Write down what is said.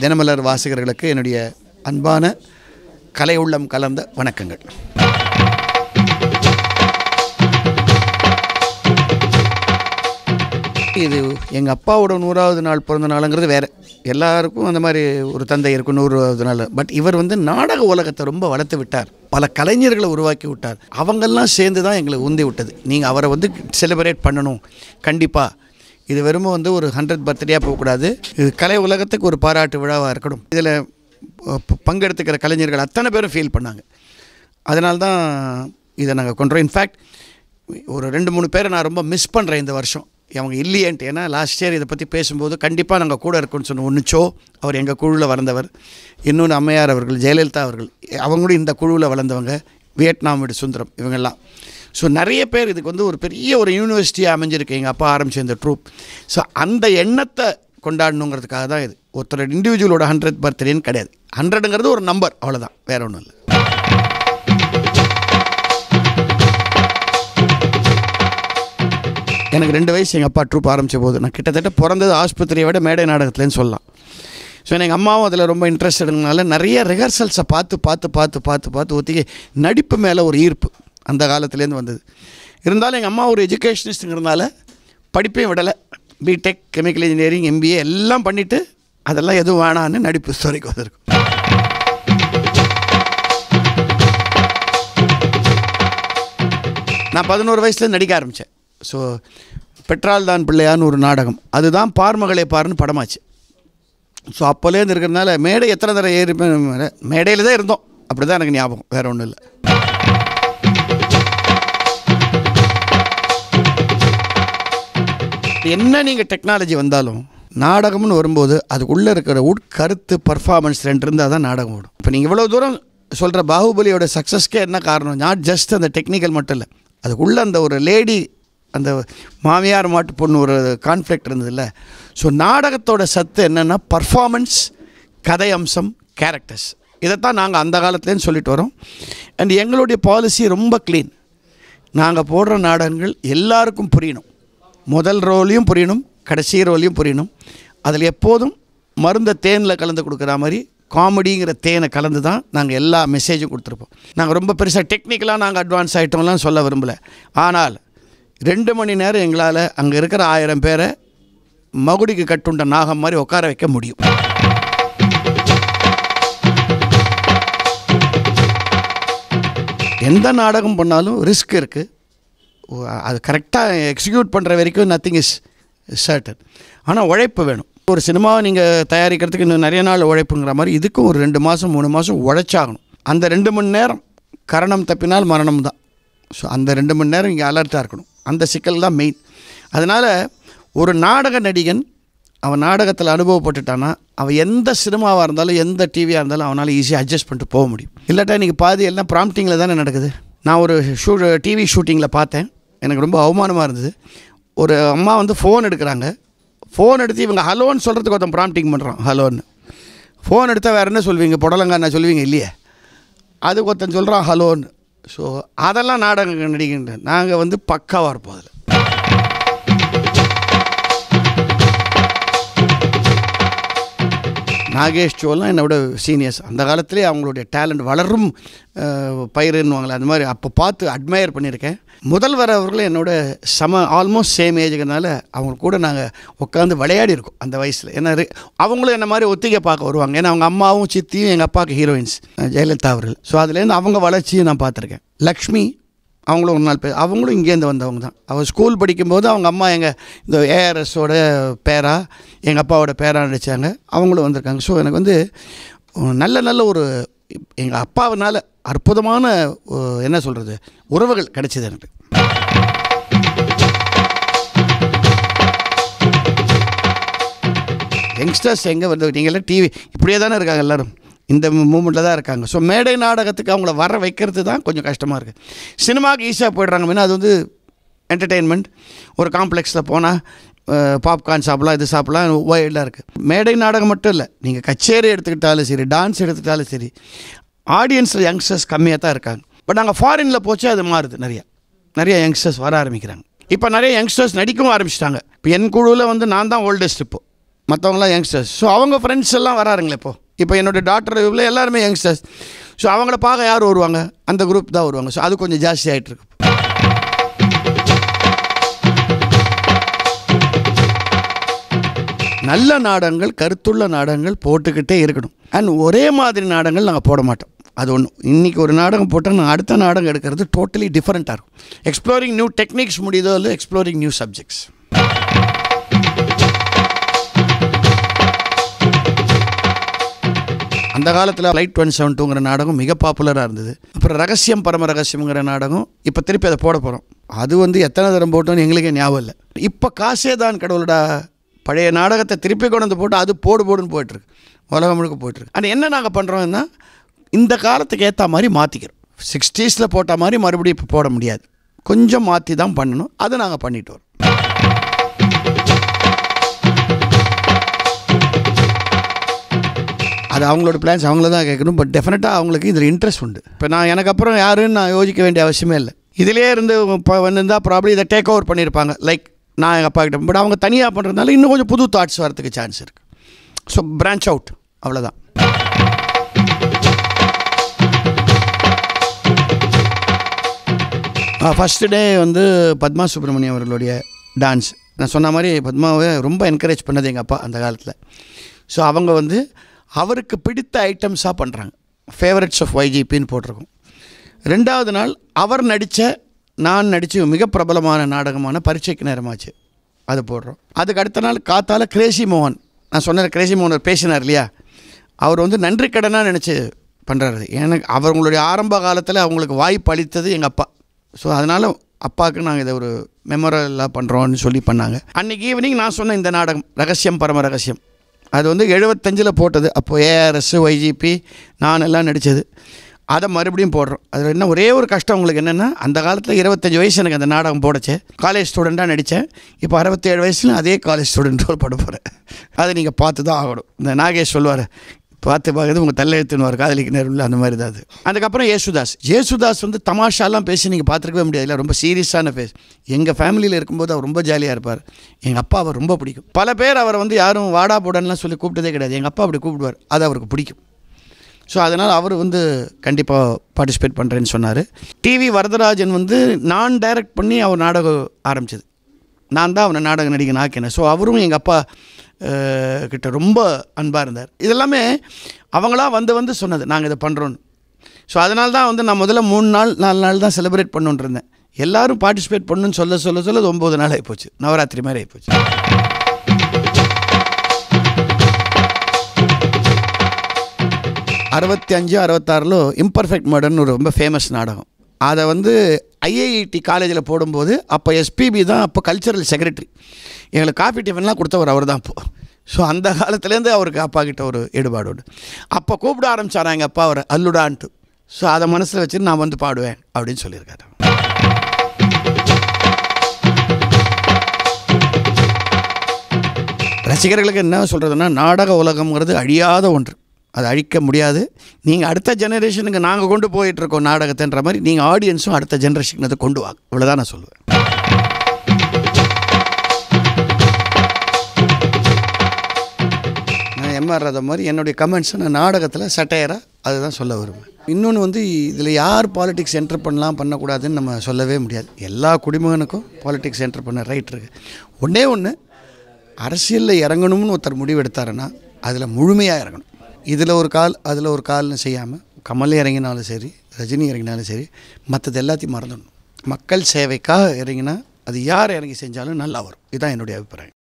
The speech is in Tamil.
தினமலர் வாசகர்களுக்கு என்னுடைய அன்பான கலை உள்ளம் கலந்த வணக்கங்கள் இது எங்கள் அப்பாவோட நூறாவது நாள் பிறந்த நாளுங்கிறது வேறு எல்லாருக்கும் அந்த மாதிரி ஒரு தந்தை இருக்கும் நூறாவது நாள் பட் இவர் வந்து நாடக உலகத்தை ரொம்ப வளர்த்து விட்டார் பல கலைஞர்களை உருவாக்கி விட்டார் அவங்கெல்லாம் சேர்ந்து தான் எங்களை உந்தி விட்டது நீங்கள் அவரை வந்து செலிப்ரேட் பண்ணணும் கண்டிப்பாக இது வெறும் வந்து ஒரு ஹண்ட்ரட் பர்த்டேயாக போகக்கூடாது இது கலை உலகத்துக்கு ஒரு பாராட்டு விழாவாக இருக்கணும் இதில் பங்கெடுத்துக்கிற கலைஞர்கள் அத்தனை பேரும் ஃபீல் பண்ணாங்க அதனால தான் இதை நாங்கள் கொண்டுறோம் இன்ஃபேக்ட் ஒரு ரெண்டு மூணு பேரை நான் ரொம்ப மிஸ் பண்ணுறேன் இந்த வருஷம் அவங்க இல்லையன்ட்டு ஏன்னா லாஸ்ட் இயர் இதை பற்றி பேசும்போது கண்டிப்பாக நாங்கள் கூட இருக்கோம்னு சொன்னோம் ஒன்று சோ அவர் எங்கள் குழுவில் வளர்ந்தவர் இன்னொன்று அம்மையார் அவர்கள் ஜெயலலிதா அவர்கள் அவங்களும் இந்த குழுவில் வளர்ந்தவங்க வியட்நாம் வீடு சுந்தரம் இவங்கெல்லாம் ஸோ நிறைய பேர் இதுக்கு வந்து ஒரு பெரிய ஒரு யூனிவர்சிட்டியாக அமைஞ்சிருக்கு எங்கள் அப்பா ஆரம்பித்த இந்த ட்ரூப் ஸோ அந்த எண்ணத்தை கொண்டாடணுங்கிறதுக்காக தான் இது ஒருத்தர் இண்டிவிஜுவலோட ஹண்ட்ரட் பர்த்டேன்னு கிடையாது ஹண்ட்ரடுங்கிறது ஒரு நம்பர் அவ்வளோதான் வேற ஒன்றும் இல்லை எனக்கு ரெண்டு வயசு எங்கள் அப்பா ட்ரூப் ஆரம்பித்த போது நான் கிட்டத்தட்ட பிறந்தது ஆஸ்பத்திரியை விட மேடை நாடகத்துலேன்னு சொல்லலாம் ஸோ எங்கள் அம்மாவும் அதில் ரொம்ப இன்ட்ரெஸ்டடுனால நிறைய ரிஹர்சல்ஸை பார்த்து பார்த்து பார்த்து பார்த்து பார்த்து ஒத்திக்கி நடிப்பு மேலே ஒரு ஈர்ப்பு அந்த காலத்துலேருந்து வந்தது இருந்தாலும் எங்கள் அம்மா ஒரு எஜுகேஷனிஸ்ட்டுங்கிறதுனால படிப்பையும் விடலை பிடெக் கெமிக்கல் இன்ஜினியரிங் எம்பிஏ எல்லாம் பண்ணிவிட்டு அதெல்லாம் எதுவும் வேணான்னு நடிப்பு துறைக்கு வந்திருக்கும் நான் பதினோரு வயசில் நடிக்க ஆரம்பித்தேன் ஸோ பெட்ரால் தான் பிள்ளையான்னு ஒரு நாடகம் அதுதான் பார்மகளே பாருன்னு படமாச்சு ஸோ அப்போலேருந்து இருக்கிறதுனால மேடை எத்தனை தடவை ஏறி மேடையில் தான் இருந்தோம் அப்படி தான் எனக்கு ஞாபகம் வேறு ஒன்றும் இல்லை என்ன நீங்கள் டெக்னாலஜி வந்தாலும் நாடகம்னு வரும்போது அதுக்குள்ளே இருக்கிற உட்கருத்து பர்ஃபார்மன்ஸ் ரெண்டு இருந்தால் தான் நாடகம் ஓடும் இப்போ நீங்கள் இவ்வளோ தூரம் சொல்கிற பாகுபலியோட சக்ஸஸ்க்கே என்ன காரணம் நாட் ஜஸ்ட் அந்த டெக்னிக்கல் மட்டும் இல்லை அதுக்குள்ளே அந்த ஒரு லேடி அந்த மாமியார் மாட்டு பொண்ணு ஒரு கான்ஃப்ளிக்ட் இருந்ததில்ல ஸோ நாடகத்தோட சத்து என்னென்னா பர்ஃபார்மன்ஸ் கதை அம்சம் கேரக்டர்ஸ் இதைத்தான் நாங்கள் அந்த காலத்துலேருந்து சொல்லிட்டு வரோம் அண்ட் எங்களுடைய பாலிசி ரொம்ப க்ளீன் நாங்கள் போடுற நாடகங்கள் எல்லாருக்கும் புரியணும் முதல் ரோலையும் புரியணும் கடைசி ரோலையும் புரியணும் அதில் எப்போதும் மருந்த தேனில் கலந்து கொடுக்குற மாதிரி காமெடிங்கிற தேனை கலந்து தான் நாங்கள் எல்லா மெசேஜும் கொடுத்துருப்போம் நாங்கள் ரொம்ப பெருசாக டெக்னிக்கலாக நாங்கள் அட்வான்ஸ் ஆகிட்டோம்லாம் சொல்ல விரும்பலை ஆனால் ரெண்டு மணி நேரம் எங்களால் அங்கே இருக்கிற ஆயிரம் பேரை மகுடிக்கு கட்டுண்ட நாகம் மாதிரி உட்கார வைக்க முடியும் எந்த நாடகம் பண்ணாலும் ரிஸ்க் இருக்குது அது கரெக்டாக எக்ஸிக்யூட் பண்ணுற வரைக்கும் நத்திங் இஸ் சர்டன் ஆனால் உழைப்பு வேணும் ஒரு சினிமாவை நீங்கள் தயாரிக்கிறதுக்கு இன்னும் நிறைய நாள் உழைப்புங்கிற மாதிரி இதுக்கும் ஒரு ரெண்டு மாதம் மூணு மாதம் உழைச்சாகணும் அந்த ரெண்டு மணி நேரம் கரணம் தப்பினால் மரணம் தான் ஸோ அந்த ரெண்டு மணி நேரம் இங்கே அலர்ட்டாக இருக்கணும் அந்த சிக்கல் தான் மெயின் அதனால் ஒரு நாடக நடிகன் அவன் நாடகத்தில் அனுபவப்பட்டுட்டானா அவன் எந்த சினிமாவாக இருந்தாலும் எந்த டிவியாக இருந்தாலும் அவனால் ஈஸியாக அட்ஜஸ்ட் பண்ணிட்டு போக முடியும் இல்லாட்டா இன்றைக்கி பாதி எல்லாம் ப்ராம்ப்டிங்கில் தானே நடக்குது நான் ஒரு ஷூ டிவி ஷூட்டிங்கில் பார்த்தேன் எனக்கு ரொம்ப அவமானமாக இருந்தது ஒரு அம்மா வந்து ஃபோன் எடுக்கிறாங்க ஃபோன் எடுத்து இவங்க ஹலோன்னு சொல்கிறதுக்கு ஒருத்தன் ப்ராம்ப்டிங் பண்ணுறான் ஹலோன்னு ஃபோன் எடுத்தால் வேறு என்ன சொல்வீங்க புடலங்கான சொல்லுவீங்க இல்லையே அதுக்கு ஒருத்தன் சொல்கிறான் ஹலோன்னு ஸோ அதெல்லாம் நாடக நடிகின்ற நாங்கள் வந்து பக்காவாக இருப்போம் அதில் நாகேஷ் சோலாம் என்னோட சீனியர்ஸ் அந்த காலத்திலே அவங்களுடைய டேலண்ட் வளரும் பயிருன்னுவாங்களே அந்த மாதிரி அப்போ பார்த்து அட்மையர் பண்ணியிருக்கேன் முதல்வர் அவர்களும் என்னோட சம ஆல்மோஸ்ட் சேம் ஏஜுங்கிறனால அவங்க கூட நாங்கள் உட்காந்து விளையாடி இருக்கோம் அந்த வயசில் ஏன்னா அவங்களும் என்ன மாதிரி ஒத்திகை பார்க்க வருவாங்க ஏன்னா அவங்க அம்மாவும் சித்தியும் எங்கள் அப்பாவுக்கு ஹீரோயின்ஸ் ஜெயலலிதா அவர்கள் ஸோ அதுலேருந்து அவங்க வளர்ச்சியும் நான் பார்த்துருக்கேன் லக்ஷ்மி அவங்களும் ஒரு நாள் பேர் அவங்களும் இங்கேருந்து வந்தவங்க தான் அவள் ஸ்கூல் படிக்கும்போது அவங்க அம்மா எங்கள் இந்த ஏஆர்எஸோட பேரா எங்கள் அப்பாவோட பேரா நடித்தாங்க அவங்களும் வந்திருக்காங்க ஸோ எனக்கு வந்து நல்ல நல்ல ஒரு எங்கள் அப்பாவினால் அற்புதமான என்ன சொல்கிறது உறவுகள் கிடைச்சிது எனக்கு யங்ஸ்டர்ஸ் எங்கே வந்து நீங்கள்லாம் டிவி இப்படியே தானே இருக்காங்க எல்லோரும் இந்த மூமெண்ட்டில் தான் இருக்காங்க ஸோ மேடை நாடகத்துக்கு அவங்கள வர வைக்கிறது தான் கொஞ்சம் கஷ்டமாக இருக்குது சினிமாவுக்கு ஈஸியாக போயிடுறாங்க அது வந்து என்டர்டெயின்மெண்ட் ஒரு காம்ப்ளெக்ஸில் போனால் பாப்கார்ன் சாப்பிட்லாம் இது சாப்பிட்லாம் வைல்டாக இருக்குது மேடை நாடகம் மட்டும் இல்லை நீங்கள் கச்சேரி எடுத்துக்கிட்டாலும் சரி டான்ஸ் எடுத்துக்கிட்டாலும் சரி ஆடியன்ஸில் யங்ஸ்டர்ஸ் கம்மியாக தான் இருக்காங்க பட் நாங்கள் ஃபாரினில் போச்சு அது மாறுது நிறையா நிறைய யங்ஸ்டர்ஸ் வர ஆரம்பிக்கிறாங்க இப்போ நிறைய யங்ஸ்டர்ஸ் நடிக்கவும் ஆரம்பிச்சிட்டாங்க இப்போ என் குழுவில் வந்து நான் தான் ஓல்டஸ்ட் இப்போ மற்றவங்களாம் யங்ஸ்டர்ஸ் ஸோ அவங்க ஃப்ரெண்ட்ஸ் எல்லாம் வராருங்களே இப்போ இப்போ என்னோடய டாக்டர் இவ்வளோ எல்லாருமே யங்ஸ்டர்ஸ் ஸோ அவங்கள பார்க்க யார் வருவாங்க அந்த குரூப் தான் வருவாங்க ஸோ அது கொஞ்சம் ஜாஸ்தி ஆகிட்டு இருக்கு நல்ல நாடகங்கள் கருத்துள்ள நாடகங்கள் போட்டுக்கிட்டே இருக்கணும் அண்ட் ஒரே மாதிரி நாடகங்கள் நாங்கள் போட மாட்டோம் அது ஒன்று இன்றைக்கி ஒரு நாடகம் போட்டால் நான் அடுத்த நாடகம் எடுக்கிறது டோட்டலி டிஃப்ரெண்ட்டாக இருக்கும் எக்ஸ்ப்ளோரிங் நியூ டெக்னிக்ஸ் முடியுதோ இல்லை எக்ஸ்ப்ளோரிங் நியூ சப்ஜெக்ட்ஸ் அந்த காலத்தில் லைட் ஒன் செவன் டூங்கிற நாடகம் மிக பாப்புலராக இருந்தது அப்புறம் ரகசியம் பரம ரகசியம்ங்கிற நாடகம் இப்போ திருப்பி அதை போட போகிறோம் அது வந்து எத்தனை தரம் போட்டோன்னு எங்களுக்கே ஞாபகம் இல்லை இப்போ காசே தான் கடவுளடா பழைய நாடகத்தை திருப்பி கொண்டு வந்து போட்டு அது போடு போடுன்னு போயிட்டுருக்கு உலகம் முழுக்க போயிட்டுருக்கு ஆனால் என்ன நாங்கள் பண்ணுறோம்னா இந்த காலத்துக்கு ஏற்ற மாதிரி மாற்றிக்கிறோம் சிக்ஸ்டீஸில் போட்ட மாதிரி மறுபடியும் இப்போ போட முடியாது கொஞ்சம் மாற்றி தான் பண்ணணும் அதை நாங்கள் பண்ணிட்டு வரோம் அது அவங்களோட பிளான்ஸ் அவங்கள தான் கேட்கணும் பட் டெஃபினட்டாக அவங்களுக்கு இதில் இன்ட்ரெஸ்ட் உண்டு இப்போ நான் எனக்கு அப்புறம் யாருன்னு நான் யோசிக்க வேண்டிய அவசியமே இல்லை இதிலே இருந்து இப்போ வந்திருந்தால் ப்ராப்ளம் இதை டேக் ஓவர் பண்ணியிருப்பாங்க லைக் நான் எங்கள் அப்பா கிட்ட பட் அவங்க தனியாக பண்ணுறதுனால இன்னும் கொஞ்சம் புது தாட்ஸ் வரதுக்கு சான்ஸ் இருக்குது ஸோ பிரான்ச் அவுட் அவ்வளோதான் ஃபஸ்ட்டு டே வந்து பத்மா சுப்ரமணியம் அவர்களுடைய டான்ஸ் நான் சொன்ன மாதிரி பத்மாவை ரொம்ப என்கரேஜ் பண்ணது எங்கள் அப்பா அந்த காலத்தில் ஸோ அவங்க வந்து அவருக்கு பிடித்த ஐட்டம்ஸாக பண்ணுறாங்க ஃபேவரட்ஸ் ஆஃப் ஒய்ஜிபின்னு போட்டிருக்கோம் ரெண்டாவது நாள் அவர் நடித்த நான் நடித்த மிக பிரபலமான நாடகமான பரீட்சைக்கு நேரமாச்சு அது போடுறோம் அதுக்கு அடுத்த நாள் காத்தால கிரேசி மோகன் நான் சொன்ன கிரேசி மோகன் பேசினார் இல்லையா அவர் வந்து நன்றி கடனாக நினச்சி பண்ணுறாரு எனக்கு அவங்களுடைய ஆரம்ப காலத்தில் அவங்களுக்கு வாய்ப்பு அளித்தது எங்கள் அப்பா ஸோ அதனால் அப்பாவுக்கு நாங்கள் இதை ஒரு மெமரலாக பண்ணுறோன்னு சொல்லி பண்ணாங்க அன்றைக்கி ஈவினிங் நான் சொன்ன இந்த நாடகம் ரகசியம் பரம ரகசியம் அது வந்து எழுபத்தஞ்சில் போட்டது அப்போது ஏஆர்எஸ் ஒய்ஜிபி நான் எல்லாம் நடித்தது அதை மறுபடியும் போடுறோம் அதில் என்ன ஒரே ஒரு கஷ்டம் உங்களுக்கு என்னென்னா அந்த காலத்தில் இருபத்தஞ்சி வயசு எனக்கு அந்த நாடகம் போடச்சே காலேஜ் ஸ்டூடெண்ட்டாக நடித்தேன் இப்போ அறுபத்தேழு வயசுல அதே காலேஜ் ஸ்டூடெண்ட் ரோல் பட போகிறேன் அதை நீங்கள் பார்த்து தான் ஆகணும் இந்த நாகேஷ் சொல்லுவார் பார்த்து பார்க்குறது உங்கள் தள்ள எழுத்துன்னு காதலிக்கு நேரம் அந்த மாதிரி தான் அது அதுக்கப்புறம் ஏசுதாஸ் ஏசுதாஸ் வந்து தமாஷாலாம் பேசி நீங்கள் பார்த்துருக்கவே முடியாது இல்லை ரொம்ப சீரியஸான ஃபேஸ் எங்கள் ஃபேமிலியில் இருக்கும்போது அவர் ரொம்ப ஜாலியாக இருப்பார் எங்கள் அப்பா அவர் ரொம்ப பிடிக்கும் பல பேர் அவரை வந்து யாரும் வாடா போடன்லாம் சொல்லி கூப்பிட்டதே கிடையாது எங்கள் அப்பா அப்படி கூப்பிடுவார் அது அவருக்கு பிடிக்கும் ஸோ அதனால் அவர் வந்து கண்டிப்பாக பார்ட்டிசிபேட் பண்ணுறேன்னு சொன்னார் டிவி வரதராஜன் வந்து நான் டைரக்ட் பண்ணி அவர் நாடகம் ஆரம்பிச்சது நான் தான் அவனை நாடக நடிகன் ஆக்கினேன் ஸோ அவரும் எங்கள் அப்பா அஹ், கிட்ட ரொம்ப அன்பாக இருந்தார் இதெல்லாமே அவங்களா வந்து வந்து சொன்னது நாங்கள் இதை பண்ணுறோன்னு ஸோ அதனால தான் வந்து நான் முதல்ல மூணு நாள் நாலு நாள் தான் செலிப்ரேட் பண்ணுன்னு இருந்தேன் எல்லாரும் பார்ட்டிசிபேட் பண்ணுன்னு சொல்ல சொல்ல சொல்ல அது ஒம்பது நாள் ஆகிப்போச்சு நவராத்திரி மாதிரி ஆகிப்போச்சு அறுபத்தி அஞ்சு அறுபத்தாறில் இம்பர்ஃபெக்ட் மர்டர்னு ஒரு ரொம்ப ஃபேமஸ் நாடகம் அதை வந்து ஐஐடி காலேஜில் போடும்போது அப்போ எஸ்பிபி தான் அப்போ கல்ச்சரல் செக்ரட்டரி எங்களுக்கு காஃபி டிஃபன்லாம் கொடுத்தவர் அவர் தான் அப்போது ஸோ அந்த காலத்துலேருந்து அவருக்கு அப்பா கிட்ட ஒரு ஈடுபாடு உண்டு அப்போ கூப்பிட ஆரம்பிச்சாரா எங்கள் அப்பா அவர் அல்லுடான்ட்டு ஸோ அதை மனசில் வச்சுட்டு நான் வந்து பாடுவேன் அப்படின்னு சொல்லியிருக்காரு ரசிகர்களுக்கு என்ன சொல்கிறதுன்னா நாடக உலகம்ங்கிறது அழியாத ஒன்று அது அழிக்க முடியாது நீங்கள் அடுத்த ஜெனரேஷனுக்கு நாங்கள் கொண்டு போயிட்டுருக்கோம் நாடகத்தைன்ற மாதிரி நீங்கள் ஆடியன்ஸும் அடுத்த ஜெனரேஷனுக்கு அதை கொண்டு வாங்க இவ்வளோதான் நான் சொல்லுவேன் நான் எம்ஆர் ராதா மாதிரி என்னுடைய கமெண்ட்ஸை நான் நாடகத்தில் சட்டையராக அதுதான் சொல்ல வருவேன் இன்னொன்று வந்து இதில் யார் பாலிடிக்ஸ் என்டர் பண்ணலாம் பண்ணக்கூடாதுன்னு நம்ம சொல்லவே முடியாது எல்லா குடிமகனுக்கும் பாலிடிக்ஸ் என்டர் பண்ண ரைட் இருக்குது ஒன்றே ஒன்று அரசியலில் இறங்கணும்னு ஒருத்தர் முடிவு எடுத்தாருன்னா அதில் முழுமையாக இறங்கணும் இதில் ஒரு கால் அதில் ஒரு கால்னு செய்யாமல் கமல் இறங்கினாலும் சரி ரஜினி இறங்கினாலும் சரி மற்றது எல்லாத்தையும் மறந்துடணும் மக்கள் சேவைக்காக இறங்கினா அது யார் இறங்கி செஞ்சாலும் நல்லா வரும் இதுதான் என்னுடைய அபிப்பிராயம்